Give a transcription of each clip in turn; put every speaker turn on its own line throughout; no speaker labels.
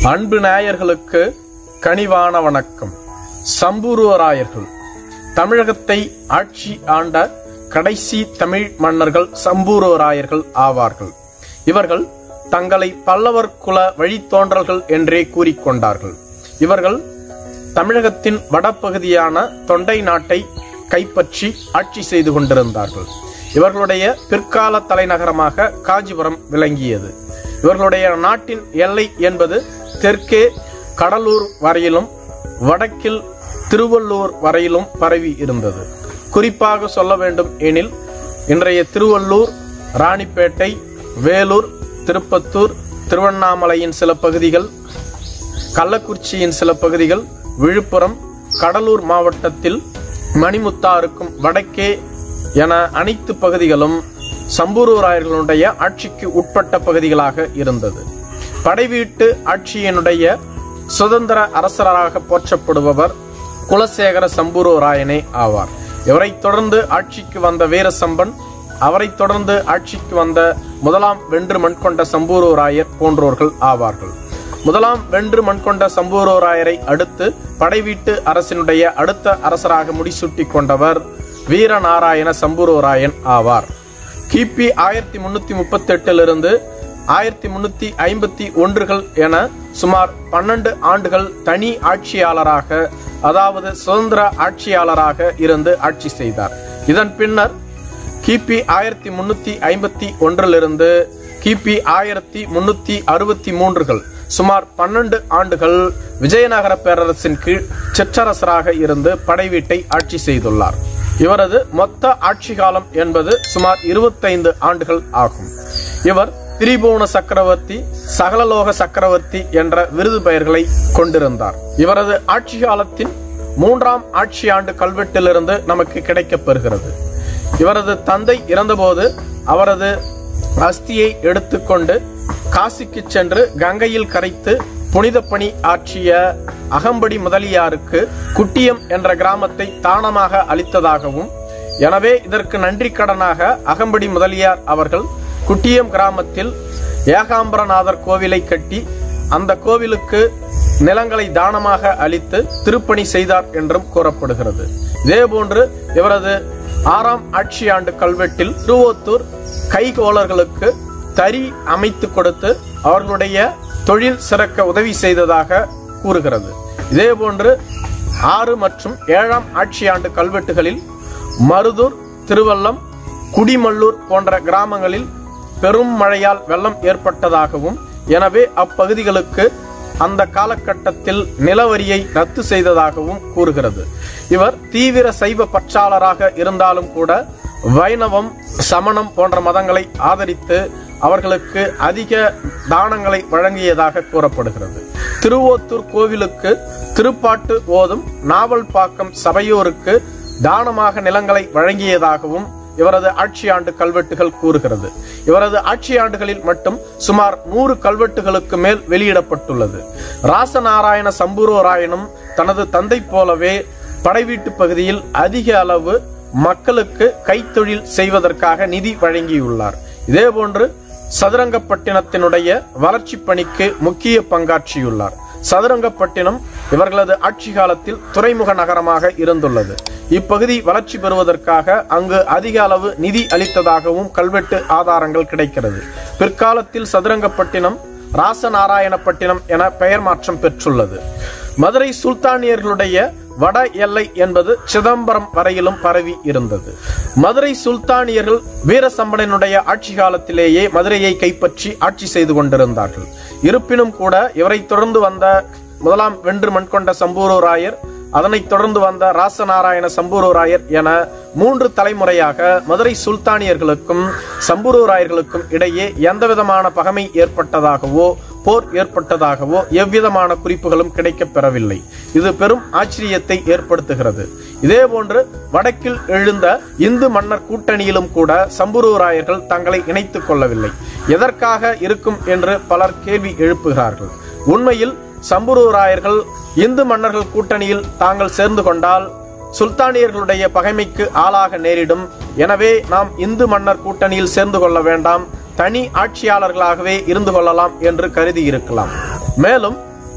அன்பு நேயர்களுக்கு கனிவான வணக்கம் சம்பூர்வராயர்கள் தமிழகத்தை ஆட்சி ஆண்ட கடைசி தமிழ் மன்னர்கள் சம்பூர்வராயர்கள் ஆவார்கள் இவர்கள் தங்களை பல்லவர் குல வழித்தோன்றல்கள் என்றே கூறிக்கொண்டார்கள் இவர்கள் தமிழகத்தின் வடபகுதியான தொண்டை நாட்டை கைப்பற்றி ஆட்சி செய்து கொண்டிருந்தார்கள் இவர்களுடைய பிற்கால தலைநகரமாக காஞ்சிபுரம் விளங்கியது இவர்களுடைய நாட்டின் எல்லை என்பது தெற்கே கடலூர் வரையிலும் வடக்கில் திருவள்ளூர் வரையிலும் பரவி இருந்தது குறிப்பாக சொல்ல வேண்டும் எனில் இன்றைய திருவள்ளூர் ராணிப்பேட்டை வேலூர் திருப்பத்தூர் திருவண்ணாமலையின் சில பகுதிகள் கள்ளக்குறிச்சியின் சில பகுதிகள் விழுப்புரம் கடலூர் மாவட்டத்தில் மணிமுத்தாருக்கும் வடக்கே என அனைத்து பகுதிகளும் சம்பூர்வராயர்களுடைய ஆட்சிக்கு உட்பட்ட பகுதிகளாக இருந்தது படைவீட்டு ஆட்சியினுடைய சுதந்திர அரசராக போற்றப்படுபவர் குலசேகர சம்பூர்வராயனே ஆவார் இவரைத் தொடர்ந்து ஆட்சிக்கு வந்த வீரசம்பன் அவரைத் தொடர்ந்து ஆட்சிக்கு வந்த முதலாம் வென்று மண்கொண்ட சம்பூர்வராயர் போன்றோர்கள் ஆவார்கள் முதலாம் வென்று மண்கொண்ட சம்பூர்வராயரை அடுத்து படைவீட்டு அரசினுடைய அடுத்த அரசராக முடிசூட்டி கொண்டவர் வீரநாராயண சம்பூர்வராயன் ஆவார் கிபி ஆயிரத்தி முன்னூத்தி முப்பத்தி எட்டிலிருந்து ஆயிரத்தி முன்னூத்தி ஐம்பத்தி ஒன்றுகள் என சுமார் பன்னெண்டு ஆண்டுகள் தனி ஆட்சியாளராக அதாவது சுதந்திர ஆட்சியாளராக இருந்து ஆட்சி செய்தார் இதன் பின்னர் கிபி ஆயிரத்தி முன்னூத்தி ஐம்பத்தி ஒன்றிலிருந்து கிபி ஆயிரத்தி முன்னூத்தி அறுபத்தி மூன்றுகள் சுமார் பன்னெண்டு ஆண்டுகள் விஜயநகர பேரரசின் கீழ் சிற்றரசராக இருந்து படைவீட்டை ஆட்சி செய்துள்ளார் இவரது மொத்த ஆட்சி காலம் என்பது சுமார் இருபத்தைந்து ஆண்டுகள் ஆகும் இவர் திரிபுவன சக்கரவர்த்தி சகலலோக சக்கரவர்த்தி என்ற விருது பெயர்களை கொண்டிருந்தார் இவரது ஆட்சி காலத்தின் மூன்றாம் ஆட்சி ஆண்டு கல்வெட்டிலிருந்து நமக்கு கிடைக்கப் பெறுகிறது இவரது தந்தை இறந்தபோது அவரது அஸ்தியை எடுத்துக்கொண்டு காசிக்கு சென்று கங்கையில் கரைத்து புனித பணி ஆற்றிய அகம்படி முதலியாருக்கு குட்டியம் என்ற கிராமத்தை தானமாக அளித்ததாகவும் எனவே இதற்கு நன்றி கடனாக அகம்படி முதலியார் அவர்கள் குட்டியம் கிராமத்தில் ஏகாம்பரநாதர் கோவிலை கட்டி அந்த கோவிலுக்கு நிலங்களை தானமாக அளித்து திருப்பணி செய்தார் என்றும் கூறப்படுகிறது இதேபோன்று இவரது ஆறாம் ஆட்சி ஆண்டு கல்வெட்டில் திருவோத்தூர் கைகோளர்களுக்கு தறி அமைத்து கொடுத்து அவர்களுடைய தொழில் சிறக்க உதவி செய்ததாக கூறுகிறது இதேபோன்று ஆறு மற்றும் ஏழாம் ஆட்சி ஆண்டு கல்வெட்டுகளில் மருதூர் திருவல்லம் குடிமல்லூர் போன்ற கிராமங்களில் பெரும் மழையால் வெள்ளம் ஏற்பட்டதாகவும் எனவே அப்பகுதிகளுக்கு அந்த காலகட்டத்தில் நிலவரியை ரத்து செய்ததாகவும் கூறுகிறது இவர் தீவிர சைவ பற்றாளராக இருந்தாலும் கூட வைணவம் சமணம் போன்ற மதங்களை ஆதரித்து அவர்களுக்கு அதிக தானங்களை வழங்கியதாக கூறப்படுகிறது திருவோத்தூர் கோவிலுக்கு திருப்பாட்டு ஓதும் நாவல் பாக்கம் சபையோருக்கு தானமாக நிலங்களை வழங்கியதாகவும் இவரது ஆட்சி ஆண்டு கல்வெட்டுகள் கூறுகிறது இவரது ஆட்சி ஆண்டுகளில் மட்டும் சுமார் நூறு கல்வெட்டுகளுக்கு மேல் வெளியிடப்பட்டுள்ளது ராசநாராயண சம்பூர்வராயனும் தனது தந்தை போலவே படைவீட்டு பகுதியில் அதிக அளவு மக்களுக்கு கைத்தொழில் செய்வதற்காக நிதி வழங்கியுள்ளார் இதேபோன்று சதுரங்கப்பட்டினத்தினுடைய வளர்ச்சி பணிக்கு முக்கிய பங்காற்றியுள்ளார் சதுரங்கப்பட்டினம் இவர்களது ஆட்சி காலத்தில் துறைமுக நகரமாக இருந்துள்ளது இப்பகுதி வளர்ச்சி பெறுவதற்காக அங்கு அதிக அளவு நிதி அளித்ததாகவும் கல்வெட்டு ஆதாரங்கள் கிடைக்கிறது பிற்காலத்தில் சதுரங்கப்பட்டினம் ராசநாராயணப்பட்டினம் என பெயர் மாற்றம் பெற்றுள்ளது மதுரை சுல்தானியர்களுடைய வட எல்லை என்பது சிதம்பரம் வரையிலும் பரவி இருந்தது மதுரை சுல்தானியர்கள் வீரசம்பளனுடைய ஆட்சி காலத்திலேயே மதுரையை கைப்பற்றி ஆட்சி செய்து கொண்டிருந்தார்கள் இருப்பினும் கூட இவரை தொடர்ந்து வந்த முதலாம் வென்று மண்கொண்ட சம்பூரராயர் அதனைத் தொடர்ந்து வந்த ராசநாராயண சம்பூரராயர் என மூன்று தலைமுறையாக மதுரை சுல்தானியர்களுக்கும் சம்பூரராயர்களுக்கும் இடையே எந்தவிதமான பகமை ஏற்பட்டதாகவோ போர் ஏற்பட்டதாகவோ எவ்விதமான குறிப்புகளும் கிடைக்கப் பெறவில்லை இது பெரும் ஆச்சரியத்தை ஏற்படுத்துகிறது இதேபோன்று வடக்கில் எழுந்த இந்து மன்னர் கூட்டணியிலும் கூட சம்புருவராயர்கள் தங்களை இணைத்துக் கொள்ளவில்லை எதற்காக இருக்கும் என்று பலர் கேள்வி எழுப்புகிறார்கள் உண்மையில் சம்புருவராயர்கள் இந்து மன்னர்கள் கூட்டணியில் தாங்கள் சேர்ந்து கொண்டால் சுல்தானியர்களுடைய பகைமைக்கு ஆளாக நேரிடும் எனவே நாம் இந்து மன்னர் கூட்டணியில் சேர்ந்து கொள்ள வேண்டாம் தனி ஆட்சியாளர்களாகவே இருந்து கொள்ளலாம் என்று கருதி இருக்கலாம் மேலும்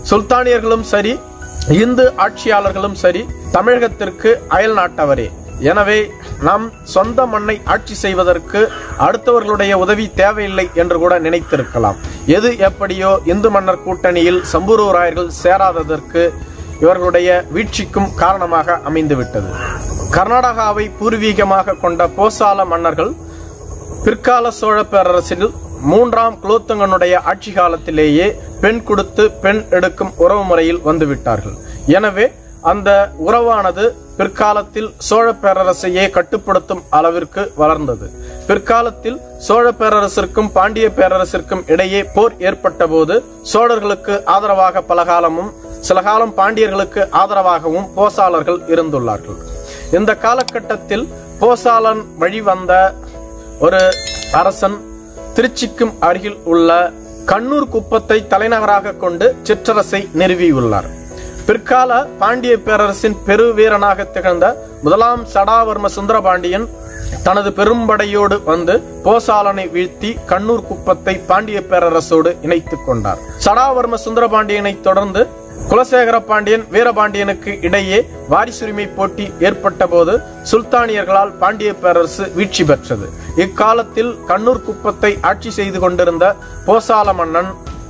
சுல்தானியர்களும் சரி இந்து ஆட்சியாளர்களும் சரி தமிழகத்திற்கு அயல் நாட்டவரே எனவே நாம் சொந்த மண்ணை ஆட்சி செய்வதற்கு அடுத்தவர்களுடைய உதவி தேவையில்லை என்று கூட நினைத்திருக்கலாம் எது எப்படியோ இந்து மன்னர் கூட்டணியில் சம்பூர்வராயர்கள் சேராததற்கு இவர்களுடைய வீழ்ச்சிக்கும் காரணமாக அமைந்துவிட்டது கர்நாடகாவை பூர்வீகமாக கொண்ட போசால மன்னர்கள் பிற்கால சோழ பேரரசில் மூன்றாம் குலோத்துங்கனுடைய ஆட்சி காலத்திலேயே பெண் கொடுத்து பெண் எடுக்கும் உறவு முறையில் வந்துவிட்டார்கள் எனவே அந்த உறவானது பிற்காலத்தில் சோழ பேரரசையே கட்டுப்படுத்தும் அளவிற்கு வளர்ந்தது பிற்காலத்தில் சோழ பேரரசிற்கும் பாண்டிய பேரரசிற்கும் இடையே போர் ஏற்பட்ட போது சோழர்களுக்கு ஆதரவாக பல காலமும் சில காலம் பாண்டியர்களுக்கு ஆதரவாகவும் போசாளர்கள் இருந்துள்ளார்கள் இந்த காலகட்டத்தில் போசாலன் வழிவந்த ஒரு அரசன் திருச்சிக்கும் அருகில் உள்ள கண்ணூர் குப்பத்தை தலைநகராக கொண்டு சிற்றரசை நிறுவியுள்ளார் பிற்கால பாண்டிய பேரரசின் பெருவீரனாக திகழ்ந்த முதலாம் சடாவர்ம சுந்தரபாண்டியன் தனது பெரும்படையோடு வந்து போசாலனை வீழ்த்தி கண்ணூர் குப்பத்தை பாண்டிய பேரரசோடு இணைத்துக் கொண்டார் சடாவர்ம சுந்தரபாண்டியனை தொடர்ந்து குலசேகர பாண்டியன் வீரபாண்டியனுக்கு இடையே வாரிசுரிமை போட்டி ஏற்பட்ட போது சுல்தானியர்களால் பாண்டிய பேரரசு வீழ்ச்சி பெற்றது இக்காலத்தில் கண்ணூர் குப்பத்தை ஆட்சி செய்து கொண்டிருந்த போசால மன்னன்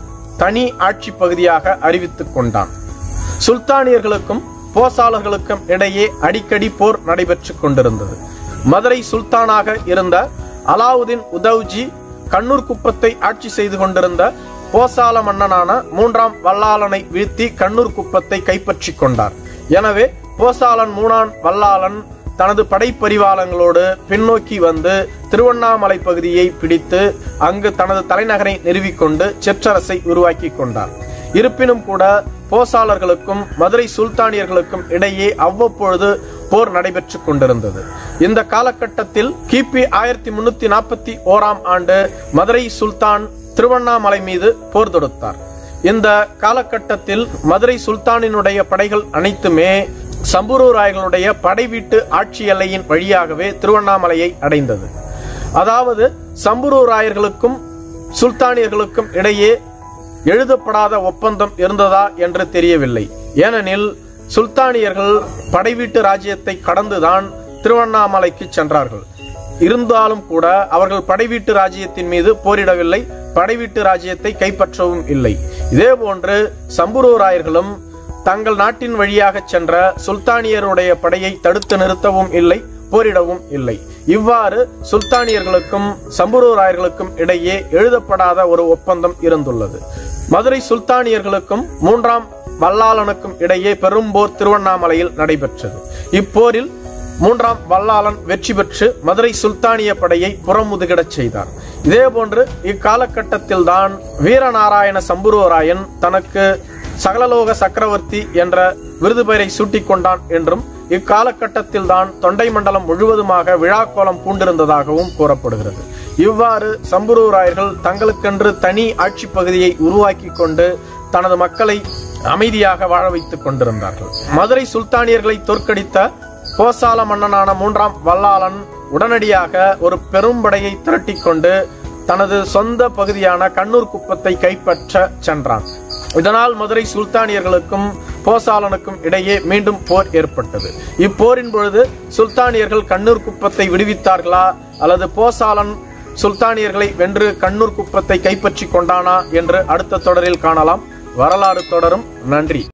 தனி ஆட்சி பகுதியாக அறிவித்துக் கொண்டான் சுல்தானியர்களுக்கும் போசாளர்களுக்கும் இடையே அடிக்கடி போர் நடைபெற்றுக் கொண்டிருந்தது மதுரை சுல்தானாக இருந்த அலாவுதீன் உதவ்ஜி கண்ணூர் குப்பத்தை ஆட்சி செய்து கொண்டிருந்த போசால மன்னனான மூன்றாம் வல்லாளனை வீழ்த்தி கண்ணூர் குப்பத்தை கைப்பற்றிக் கொண்டார் எனவே போசாலன் மூணாம் வல்லாளன் தனது படைப்பரிவாளங்களோடு பின்னோக்கி வந்து திருவண்ணாமலை பகுதியை பிடித்து அங்கு தனது தலைநகரை நிறுவிக்கொண்டு சிற்றரசை உருவாக்கி கொண்டார் இருப்பினும் கூட போசாளர்களுக்கும் மதுரை சுல்தானியர்களுக்கும் இடையே அவ்வப்பொழுது போர் நடைபெற்றுக் கொண்டிருந்தது இந்த காலகட்டத்தில் கிபி ஆயிரத்தி முன்னூத்தி நாற்பத்தி ஓராம் ஆண்டு மதுரை சுல்தான் திருவண்ணாமலை மீது போர் தொடுத்தார் இந்த காலகட்டத்தில் மதுரை சுல்தானினுடைய படைகள் அனைத்துமே சம்புரூராயர்களுடைய படை வீட்டு ஆட்சி எல்லையின் வழியாகவே திருவண்ணாமலையை அடைந்தது அதாவது சம்புரூராயர்களுக்கும் சுல்தானியர்களுக்கும் இடையே எழுதப்படாத ஒப்பந்தம் இருந்ததா என்று தெரியவில்லை ஏனெனில் சுல்தானியர்கள் படைவீட்டு ராஜ்யத்தை கடந்துதான் திருவண்ணாமலைக்கு சென்றார்கள் இருந்தாலும் கூட அவர்கள் படைவீட்டு ராஜ்யத்தின் மீது போரிடவில்லை படைவீட்டு ராஜ்யத்தை கைப்பற்றவும் இல்லை இதேபோன்று சம்புரூராயர்களும் தங்கள் நாட்டின் வழியாக சென்ற சுல்தானியருடைய படையை தடுத்து நிறுத்தவும் இல்லை போரிடவும் இல்லை இவ்வாறு சுல்தானியர்களுக்கும் சம்புரூராயர்களுக்கும் இடையே எழுதப்படாத ஒரு ஒப்பந்தம் இருந்துள்ளது மதுரை சுல்தானியர்களுக்கும் மூன்றாம் வல்லாளனுக்கும் இடையே பெரும்போர் திருவண்ணாமலையில் நடைபெற்றது இப்போரில் மூன்றாம் வல்லாளன் வெற்றி பெற்று மதுரை சுல்தானிய படையை புறமுதுகிடச் செய்தார் இதேபோன்று இக்காலகட்டத்தில் தான் வீரநாராயண சம்புரோராயன் தனக்கு சகலலோக சக்கரவர்த்தி என்ற விருது பெயரை சூட்டிக் கொண்டான் என்றும் இக்காலகட்டத்தில் தான் தொண்டை மண்டலம் முழுவதுமாக விழாக்கோலம் பூண்டிருந்ததாகவும் கூறப்படுகிறது இவ்வாறு சம்புரூராயர்கள் தங்களுக்கென்று தனி ஆட்சி பகுதியை உருவாக்கி கொண்டு தனது மக்களை அமைதியாக வாழ வைத்துக் கொண்டிருந்தார்கள் மதுரை சுல்தானியர்களை தோற்கடித்த கோசால மன்னனான மூன்றாம் வல்லாளன் உடனடியாக ஒரு பெரும்படையை திரட்டிக் கொண்டு தனது சொந்த பகுதியான கண்ணூர் குப்பத்தை கைப்பற்ற சென்றான் இதனால் மதுரை சுல்தானியர்களுக்கும் போசாலனுக்கும் இடையே மீண்டும் போர் ஏற்பட்டது இப்போரின் பொழுது சுல்தானியர்கள் கண்ணூர் குப்பத்தை விடுவித்தார்களா அல்லது போசாலன் சுல்தானியர்களை வென்று கண்ணூர் குப்பத்தை கைப்பற்றி கொண்டானா என்று அடுத்த தொடரில் காணலாம் வரலாறு தொடரும் நன்றி